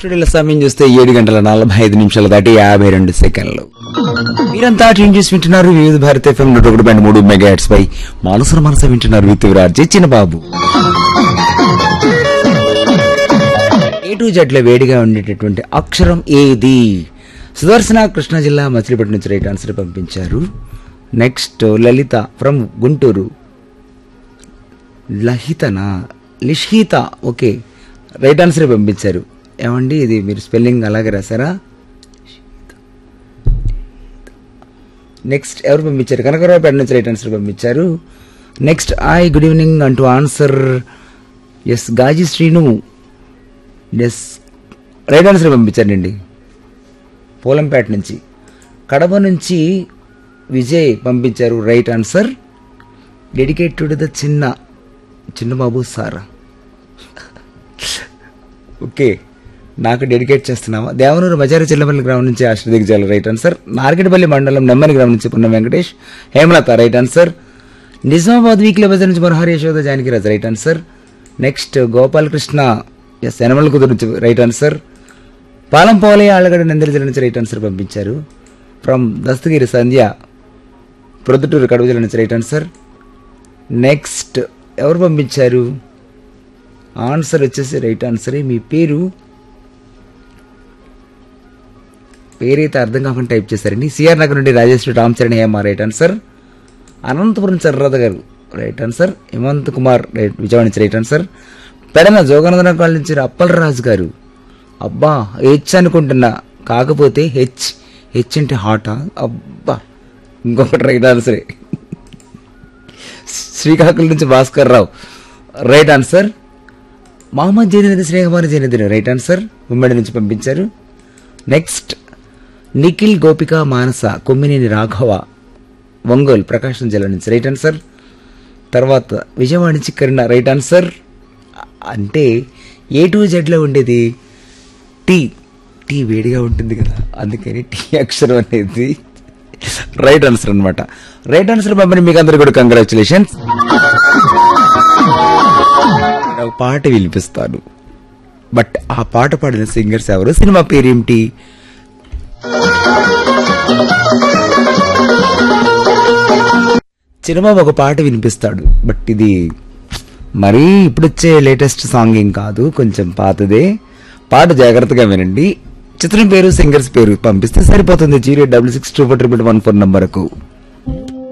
స్టూడియోలో సమయం చూస్తే ఏడు గంటల నలభై ఐదు నిమిషాలు దాటి యాభై రెండు సెకండ్లు మీరంతా ట్యూన్ చేసి వింటున్నారు వివిధ భారత ఎఫ్ఎం నూట ఒకటి పాయింట్ మూడు మెగా హెడ్స్ పై మనసును మనసు వింటున్నారు విత్ విరాజ్ చిన్న బాబు ఏ టు జట్లో వేడిగా ఉండేటటువంటి అక్షరం ఏది సుదర్శన కృష్ణా జిల్లా మచిలీపట్నం నుంచి రైట్ ఆన్సర్ పంపించారు నెక్స్ట్ లలిత ఫ్రమ్ గుంటూరు లహితనా లిషిత ఓకే రైట్ ఆన్సర్ పంపించారు ఏమండి ఇది మీరు స్పెల్లింగ్ అలాగే రాసారా నెక్స్ట్ ఎవరు పంపించారు కనకరావుపేట నుంచి రైట్ ఆన్సర్ పంపించారు నెక్స్ట్ హాయ్ గుడ్ ఈవినింగ్ అంటూ answer S Gaji Srinu yes right answer పంపించారండి పోలంపేట నుంచి కడప నుంచి విజయ్ పంపించారు రైట్ ఆన్సర్ డెడికేటెడ్ ద చిన్న చిన్నబాబు సారా ఓకే నాకు డెడికేట్ చేస్తున్నావా దేవనూరు బజారు చిల్లపల్లి గ్రామం నుంచి ఆశ్రదిగజాల రైట్ ఆన్సర్ నార్కెట్పల్లి మండలం నెమ్మని గ్రామం నుంచి Punna Venkatesh Hemalatha right answer Nizamabad weekly బజార్ నుంచి Manohar Yashoda Janakiraj right answer next Gopalakrishna S Enamala Kuduru నుంచి రైట్ ఆన్సర్ పాలం పోలే ఆళ్ళగడ్డ నందిల జిల్లా నుంచి రైట్ ఆన్సర్ పంపించారు ఫ్రమ్ దస్తగిరి సంధ్య ప్రొద్దుటూరు కడప జిల్లా నుంచి రైట్ ఆన్సర్ నెక్స్ట్ ఎవరు పంపించారు ఆన్సర్ వచ్చేసి రైట్ ఆన్సరే మీ పేరు పేరైతే అర్థం కాకుండా టైప్ చేశారండి సిఆర్ నగర్ నుండి రాజేశ్వరి రామ్ చరణ్ హేమ రైట్ ఆన్సర్ అనంతపురం చర్రద గారు right answer Hemanth Kumar right Vijayawada నుంచి right answer Pedana Joganandana colony నుంచి అప్పలరాజు గారు అబ్బా హెచ్ అనుకుంటున్నా కాకపోతే హెచ్ హెచ్ అంటే హాటా అబ్బా ఇంకొకటి రైట్ ఆన్సరే శ్రీకాకుళం నుంచి Bhaskar Rao right answer Mohammed Jainadini Srikumar Jainadini right answer ఉమ్మడి నుంచి పంపించారు నెక్స్ట్ నిఖిల్ గోపిక మానస కొమ్మినేని రాఘవ ఒంగోలు ప్రకాశం జిల్లా నుంచి రైట్ ఆన్సర్ తర్వాత విజయవాడ నుంచి కరుణ రైట్ ఆన్సర్ అంటే ఏ టు జెడ్లో ఉండేది టీ టీ వేడిగా ఉంటుంది కదా అందుకని టీ అక్షరం అనేది రైట్ ఆన్సర్ అన్నమాట రైట్ ఆన్సర్ పంపిణీ మీకు అందరు కూడా కంగ్రాచులేషన్స్ ఒక పాట వినిపిస్తాను బట్ ఆ పాట పాడిన సింగర్స్ ఎవరు సినిమా పేరేమిటి చిన్నబాబు ఒక పాట వినిపిస్తాడు బట్ ఇది మరీ ఇప్పుడొచ్చే లేటెస్ట్ సాంగ్ ఏం కాదు కొంచెం పాతదే పాట జాగ్రత్తగా వినండి చిత్రం పేరు సింగర్స్ పేరు పంపిస్తే సరిపోతుంది zero double six two four triple one four నంబర్కు